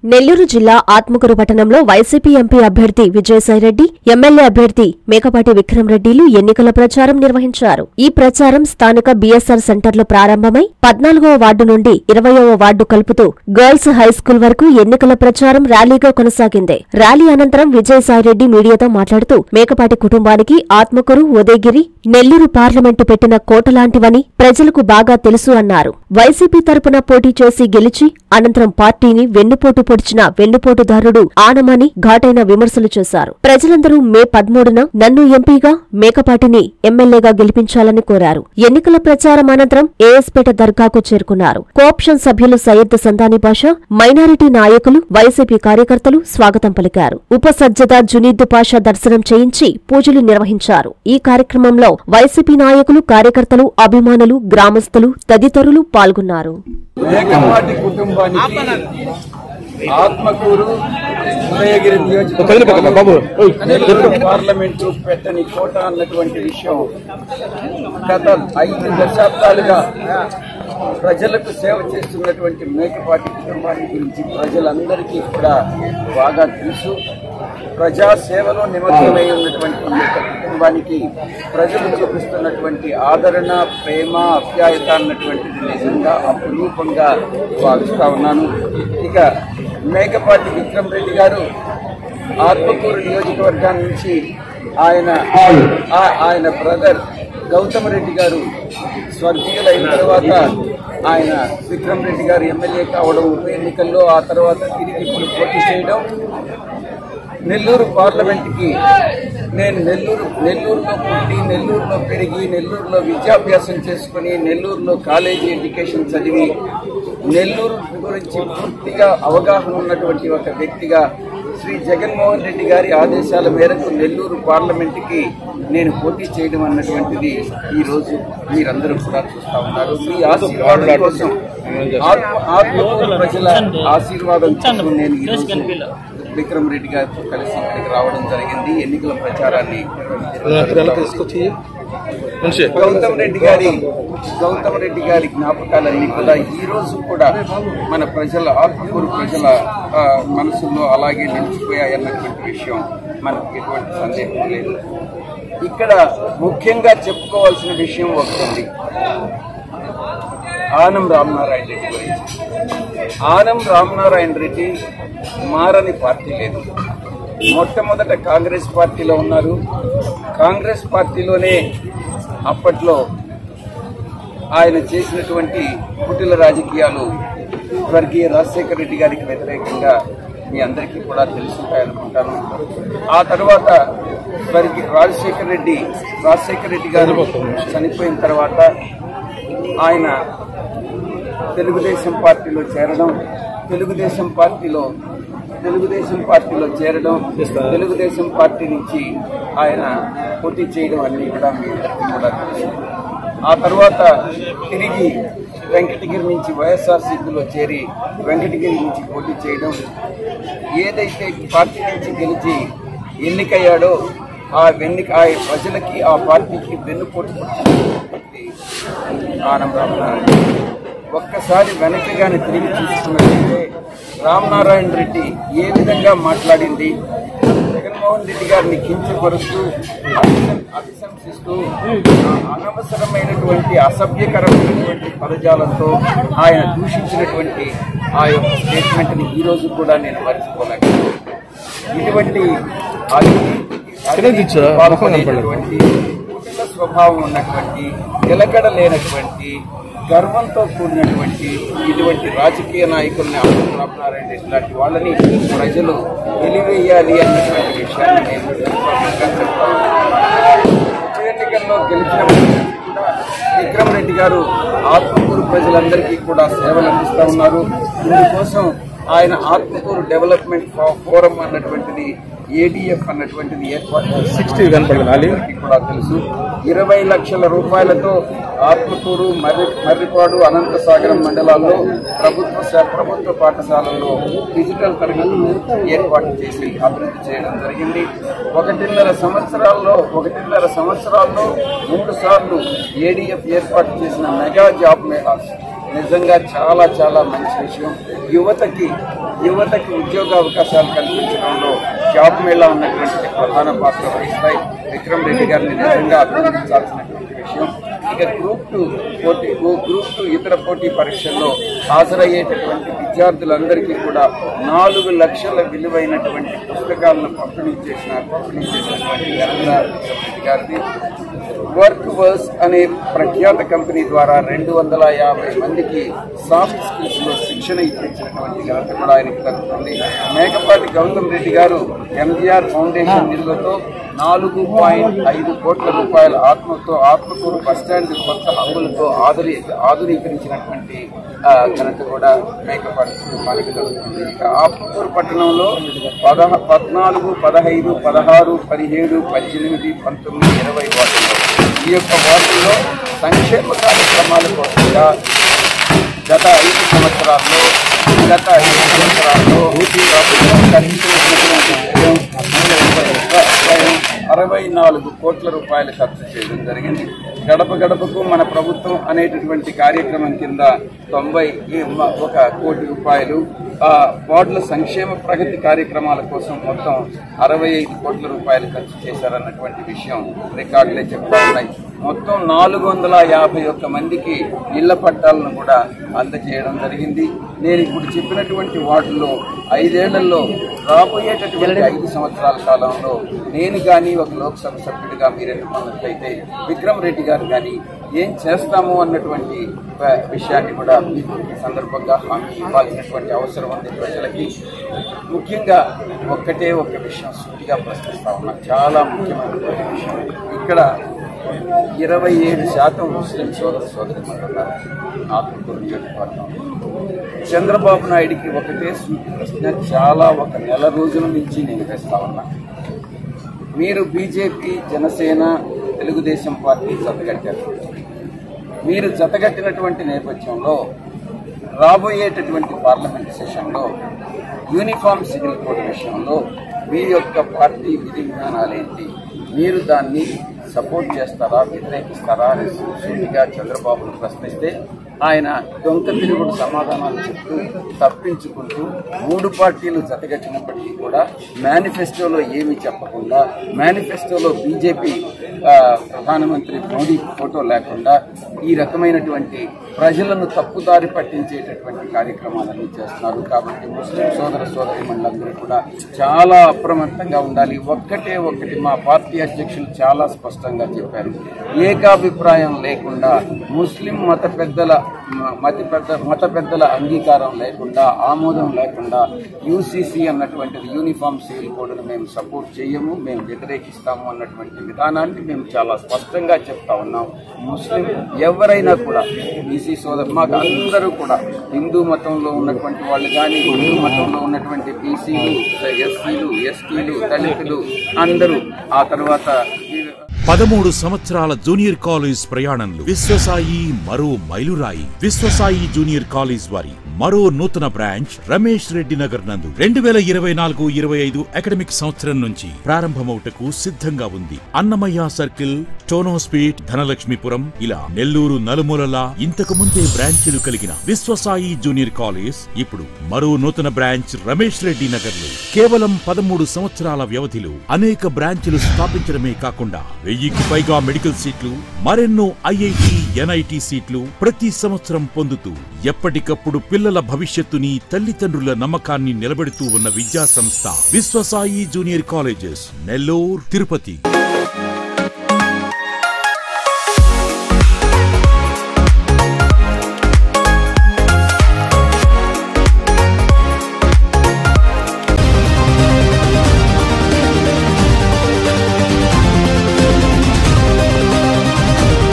నెల్లూరు జిల్లా ఆత్మకూరు పట్టణంలో YCP MP అభ్యర్థి విజయసాయిరెడ్డి ఎమ్మెల్యే అభ్యర్థి మేకపాటి విక్రమరెడ్డిలు ఎన్నికల ప్రచారం నిర్వహించారు ఈ ప్రచారం స్థానిక బీఎస్ఆర్ సెంటర్లో ప్రారంభమై పద్నాలుగవ వార్డు నుండి ఇరవయవ వార్డు కలుపుతూ గర్ల్స్ హైస్కూల్ వరకు ఎన్నికల ప్రచారం ర్యాలీగా కొనసాగింది ర్యాలీ అనంతరం విజయసాయిరెడ్డి మీడియాతో మాట్లాడుతూ మేకపాటి కుటుంబానికి ఆత్మకూరు ఉదయగిరి నెల్లూరు పార్లమెంటు పెట్టిన కోటలాంటివని ప్రజలకు బాగా తెలుసు అన్నారు వైసీపీ తరపున పోటీ చేసి గెలిచి అనంతరం పార్టీని వెన్నుపోటు పొడిచిన వెన్నుపోటుదారుడు ఆనమని ఘాటైన విమర్శలు చేశారు ప్రజలందరూ మే పదమూడున నన్ను ఎంపీగా మేకపాటిని ఎమ్మెల్యేగా గెలిపించాలని కోరారు ఎన్నికల ప్రచారం అనంతరం ఏఎస్పేట దర్గాకు చేరుకున్నారు కోఆప్షన్ సభ్యులు సయ్యద్ సందాని బాషా మైనారిటీ నాయకులు వైసీపీ కార్యకర్తలు స్వాగతం పలికారు ఉప సజ్జద జునీద్దు పాషా దర్శనం చేయించి పూజలు నిర్వహించారు ఈ కార్యక్రమంలో వైసీపీ నాయకులు కార్యకర్తలు అభిమానులు గ్రామస్తులు తదితరులు పాల్గొన్నారు మేకపాటి కుటుంబానికి ఆత్మకూరు ఉదయగిరి కదిలి పక్కన బాబు. ఓయ్. నియోజకవర్గం పార్లమెంటు పెట్టని కోట అన్నటువంటి విషయం గత ఐదు దశాబ్దాలుగా ప్రజలకు సేవ చేస్తున్నటువంటి మేకపాటి కుటుంబాన్ని గురించి ప్రజలందరికీ కూడా బాగా తెలుసు ప్రజా సేవలో నిమగ్నమై ఉన్నటువంటి ఈ యొక్క కుటుంబానికి ప్రజలు చూపిస్తున్నటువంటి ఆదరణ ప్రేమ అప్యాయత అన్నటువంటిది నిజంగా అపురూపంగా భావిస్తా ఉన్నాను ఇక మేకపాటి విక్రమ్ రెడ్డి గారు ఆత్మకూరు నియోజకవర్గం నుంచి ఆయన ఆ- ఆయన బ్రదర్ గౌతమ్ రెడ్డి గారు స్వర్గీయులైన తర్వాత ఆయన విక్రమ్ రెడ్డి గారు ఎమ్మెల్యే కావడం ఉప ఎన్నికల్లో ఆ తర్వాత తిరిగి ఇప్పుడు పోటీ చేయడం నెల్లూరు పార్లమెంట్కి నేను నెల్లూరు నెల్లూరులో పుట్టి నెల్లూరులో పెరిగి నెల్లూరులో విద్యాభ్యాసం చేసుకుని నెల్లూరులో కాలేజీ ఎడ్యుకేషన్ చదివి నెల్లూరు గురించి పూర్తిగా అవగాహన ఉన్నటువంటి ఒక వ్యక్తిగా శ్రీ జగన్మోహన్ రెడ్డి గారి ఆదేశాల మేరకు నెల్లూరు పార్లమెంట్కి నేను పోటీ చేయడం అన్నటువంటిది ఈ రోజు మీరందరూ కూడా చూస్తా ఉన్నారు మీ ఆశీర్వాదం కోసం ఆత్మ ఆత్మకూరు ప్రజల ఆశీర్వాదం కోసం నేను ఈ రోజు విక్రమ్ రెడ్డి గారితో కలిసి ఇక్కడికి రావడం జరిగింది ఎన్నికల ప్రచారాన్ని తీసుకొచ్చి మనిషి గౌతమ్ రెడ్డి గారి గౌతమ్ రెడ్డి గారి జ్ఞాపకాలన్నీ కూడా ఈ రోజు కూడా మన ప్రజల ఆత్మకూరు ప్రజల ఆ, మనసుల్లో అలాగే నిలిచిపోయాయన్నటువంటి విషయం మనకు ఎటువంటి సందేహం లేదు ఇక్కడ ముఖ్యంగా చెప్పుకోవాల్సిన విషయం ఒకటి ఉంది ఆనం రామనారాయణ రెడ్డి గురించి ఆనం రామనారాయణ రెడ్డి మారని పార్టీ లేదు మొట్టమొదట కాంగ్రెస్ పార్టీలో ఉన్నారు కాంగ్రెస్ పార్టీలోనే అప్పట్లో ఆయన చేసినటువంటి కుటిల రాజకీయాలు స్వర్గీయ రాజశేఖర రెడ్డి గారికి వ్యతిరేకంగా మీ అందరికీ కూడా తెలుసుంటాయనుకుంటాను ఆ తర్వాత స్వర్గీయ రాజశేఖర రెడ్డి రాజశేఖర రెడ్డి గారు చనిపోయిన తర్వాత ఆయన తెలుగుదేశం పార్టీలో చేరడం తెలుగుదేశం పార్టీలో తెలుగుదేశం పార్టీలో చేరడం తెలుగుదేశం పార్టీ నుంచి ఆయన పోటీ చేయడం అన్నీ కూడా మీ అందరికీ కూడా తెలుసు ఆ తర్వాత తిరిగి వెంకటగిరి నుంచి వైఎస్ఆర్సీపీలో చేరి వెంకటగిరి నుంచి పోటీ చేయడం ఏదైతే పార్టీ నుంచి గెలిచి ఎన్నికయ్యాడో ఆ వెన్నిక ఆ ప్రజలకి ఆ పార్టీకి వెన్నుపోటు పట్టినటువంటి ఆనం రామనారాయణ ఒక్కసారి వెనక్కి కానీ తిరిగి చూసుకున్నట్లయితే రామనారాయణ రెడ్డి ఏ విధంగా మాట్లాడింది జగన్మోహన్ రెడ్డి గారిని కించపరుస్తూ అభిశం- అభిశంసిస్తూ ఆ అనవసరమైనటువంటి అసభ్యకరమైనటువంటి పదజాలంతో ఆయన దూషించినటువంటి ఆ యొక్క స్టేట్మెంట్ని ఈ రోజు కూడా నేను మర్చిపోలేక ఇటువంటి ఎక్కడైతే ఇచ్చారా? మొహం కనపడలేదు. పాల్గొనేటువంటి కుటిల స్వభావం ఉన్నటువంటి నిలకడ లేనటువంటి గర్వంతో కూడినటువంటి ఇటువంటి రాజకీయ నాయకుల్ని రామనారాయణ రెడ్డి లాంటి వాళ్ళని ప్రజలు వెలివేయాలి అన్నటువంటి విషయాన్ని నేను స్పష్టంగా చెప్తాను ఉప ఎన్నికల్లో గెలిచినప్పటికీ కూడా విక్రమ్ రెడ్డి గారు ఆత్మకూరు ప్రజలందరికీ కూడా సేవలు అందిస్తూ ఉన్నారు ఇందుకోసం ఆయన ఆత్మకూరు డెవలప్మెంట్ ఫో- ఫోరం అన్నటువంటిది ఏడిఎఫ్ అన్నటువంటిది ఏర్పాటు చేసి సిక్స్టీ కనపడలేదు నాలి అందరికీ కూడా తెలుసు ఇరవై లక్షల రూపాయలతో ఆత్మకూరు మర్రి మర్రిపాడు అనంతసాగరం మండలాల్లో ప్రభుత్వ శా- ప్రభుత్వ పాఠశాలల్లో డిజిటల్ తరగతులు ఏర్పాటు చేసి అభివృద్ధి చేయడం జరిగింది ఒకటిన్నర సంవత్సరాల్లో ఒకటిన్నర సంవత్సరాల్లో మూడు సార్లు ఏడీఎఫ్ ఏర్పాటు చేసిన మెగా జాబ్ మేళాస్ నిజంగా చాలా చాలా మంచి విషయం యువతకి యువతకి ఉద్యోగ అవకాశాలు కల్పించడంలో జాబ్ మేళా ఉన్నటువంటి ప్రధాన పాత్ర వహిస్తాయి విక్రమ్ రెడ్డి గారిని నిజంగా అభినందించాల్సినటువంటి విషయం ఇక గ్రూప్ టూ పోటీ గ్రూప్ టూ ఇతర పోటీ పరీక్షల్లో హాజరయ్యేటటువంటి విద్యార్థులందరికీ కూడా నాలుగు లక్షల విలువైనటువంటి పుస్తకాలను పంపిణీ చేసిన పంపిణీ చేసినటువంటి ఘనత రెడ్డి గారిది వర్క్ వర్స్ అనే ప్రఖ్యాత కంపెనీ ద్వారా రెండు వందల యాభై మందికి సాఫ్ట్ స్కిల్స్ లో శిక్షణ ఇప్పించినటువంటి ఘనత కూడా ఆయనకి దక్కుతుంది మేకపాటి గౌతమ్ రెడ్డి గారు ఎంజీఆర్ ఫౌండేషన్ నిధులతో నాలుగు పాయింట్ ఐదు కోట్ల రూపాయల ఆత్మతో ఆత్మకూరు బస్టాండ్ కొత్త హంగులతో ఆధుని ఆధునీకరించినటువంటి ఆ, ఘనత కూడా మేకపాటి కుటుంబానికి దక్కుతుంది ఇక ఆత్మకూరు పట్టణంలో పదహ పద్నాలుగు పదహైదు పదహారు పదిహేడు పద్దెనిమిది పంతొమ్మిది ఇరవై వార్డుల్లో ఈ యొక్క వార్డుల్లో సంక్షేమ కార్యక్రమాల కోసంగా గత ఐదు సంవత్సరాల్లో గత ఐదు సంవత్సరాల్లో అరవై నాలుగు కోట్ల రూపాయలు ఖర్చు చేయడం జరిగింది గడప గడపకు మన ప్రభుత్వం అనేటటువంటి కార్యక్రమం కింద తొంభై ఒక కోటి రూపాయలు ఆ వార్డుల సంక్షేమ ప్రగతి కార్యక్రమాల కోసం మొత్తం అరవై ఐదు కోట్ల రూపాయలు ఖర్చు చేశారన్నటువంటి విషయం రికార్డులే చెప్తా ఉన్నాయి మొత్తం నాలుగు వందల యాభై ఒక్క మందికి ఇళ్ల పట్టాలను కూడా అందజేయడం జరిగింది నేను ఇప్పుడు చెప్పినటువంటి వార్డుల్లో ఐదేళ్లలో రాబోయేటటువంటి ఐదు సంవత్సరాల కాలంలో నేను కానీ ఒక లోక్సభ సభ్యుడిగా మీరు ఎన్నుకున్నట్లయితే విక్రమ్ రెడ్డి గారు కానీ ఏం చేస్తాము అన్నటువంటి ఆ, విషయాన్ని కూడా మీకు ఈ సందర్భంగా హామీ ఇవ్వాల్సినటువంటి అవసరం ఉంది ప్రజలకి ముఖ్యంగా ఒక్కటే ఒక్క విషయం సూటిగా ప్రశ్నిస్తా ఉన్నా చాలా ముఖ్యమైనటువంటి విషయం ఇక్కడ ఇరవై ఏడు శాతం ముస్లిం సోదర సోదరి ఉన్నారు ఆత్మకూరు నియోజకవర్గం చంద్రబాబు నాయుడికి ఒకటే సూటి ప్రశ్న చాలా ఒక నెల రోజుల నుంచి నేను వేస్తా ఉన్నా మీరు బీజేపీ జనసేన తెలుగుదేశం పార్టీ జతగట్టారు మీరు జతగట్టినటువంటి నేపథ్యంలో రాబోయేటటువంటి పార్లమెంట్ సెషన్లో యూనిఫామ్ సివిల్ కోడ్ విషయంలో మీ యొక్క పార్టీ విధి విధానాలేంటి మీరు దాన్ని సపోర్ట్ చేస్తారా వ్యతిరేకిస్తారా అని సూటిగా చంద్రబాబును ప్రశ్నిస్తే ఆయన దొంగ తిరుగుడు సమాధానాలు చెప్తూ తప్పించుకుంటూ మూడు పార్టీలు జతగట్టినప్పటికీ కూడా మేనిఫెస్టోలో ఏమీ చెప్పకుండా మేనిఫెస్టోలో బీజేపీ ప్రధానమంత్రి మోడీ ఫోటో లేకుండా ఈ రకమైనటువంటి ప్రజలను తప్పుదారి పట్టించేటటువంటి కార్యక్రమాలన్నీ చేస్తున్నారు కాబట్టి ముస్లిం సోదర సోదరి మండలందరూ కూడా చాలా అప్రమత్తంగా ఉండాలి ఒక్కటే ఒక్కటి మా పార్టీ అధ్యక్షులు చాలా స్పష్టంగా చెప్పారు ఏకాభిప్రాయం లేకుండా ముస్లిం మత పెద్దల మ- మత పెద్ద మత పెద్దల అంగీకారం లేకుండా ఆమోదం లేకుండా యూసీసీ అన్నటువంటిది యూనిఫామ్ సివిల్ కోడ్ను మేము సపోర్ట్ చేయము మేము వ్యతిరేకిస్తాము అన్నటువంటి విధానాన్ని మేము చాలా స్పష్టంగా చెప్తా ఉన్నాం ముస్లిం ఎవరైనా కూడా బీసీ సోదరు మాకు అందరూ కూడా హిందూ మతంలో ఉన్నటువంటి వాళ్ళు కానీ హిందూ మతంలో ఉన్నటువంటి బీసీలు ఎస్సీలు ఎస్టీలు దళితులు అందరూ ఆ తర్వాత ఈ- పదమూడు సంవత్సరాల జూనియర్ కాలేజ్ ప్రయాణంలో విశ్వసాయి మరో మైలురాయి విశ్వసాయి జూనియర్ కాలేజ్ వారి మరో నూతన బ్రాంచ్ రమేష్ రెడ్డి నగర్ నందు రెండు వేల ఇరవై నాలుగు ఇరవై ఐదు అకాడమిక్ సంవత్సరం నుంచి ప్రారంభమవుటకు సిద్ధంగా ఉంది అన్నమయ్య సర్కిల్ టోనోస్పీట్ ధనలక్ష్మీపురం ఇలా నెల్లూరు నలుమూలలా ఇంతకు ముందే బ్రాంచీలు కలిగిన విశ్వసాయి జూనియర్ కాలేజ్ ఇప్పుడు మరో నూతన బ్రాంచ్ రమేష్ రెడ్డి నగర్ లో కేవలం పదమూడు సంవత్సరాల వ్యవధిలో అనేక బ్రాంచ్లు స్థాపించడమే కాకుండా వెయ్యికి పైగా మెడికల్ సీట్లు మరెన్నో ఐఐటి ఎన్ఐటి సీట్లు ప్రతి సంవత్సరం పొందుతూ ఎప్పటికప్పుడు పిల్లల భవిష్యత్తుని తల్లిదండ్రుల నమ్మకాన్ని నిలబెడుతూ ఉన్న విద్యా సంస్థ విశ్వసాయి జూనియర్ కాలేజెస్ నెల్లూరు తిరుపతి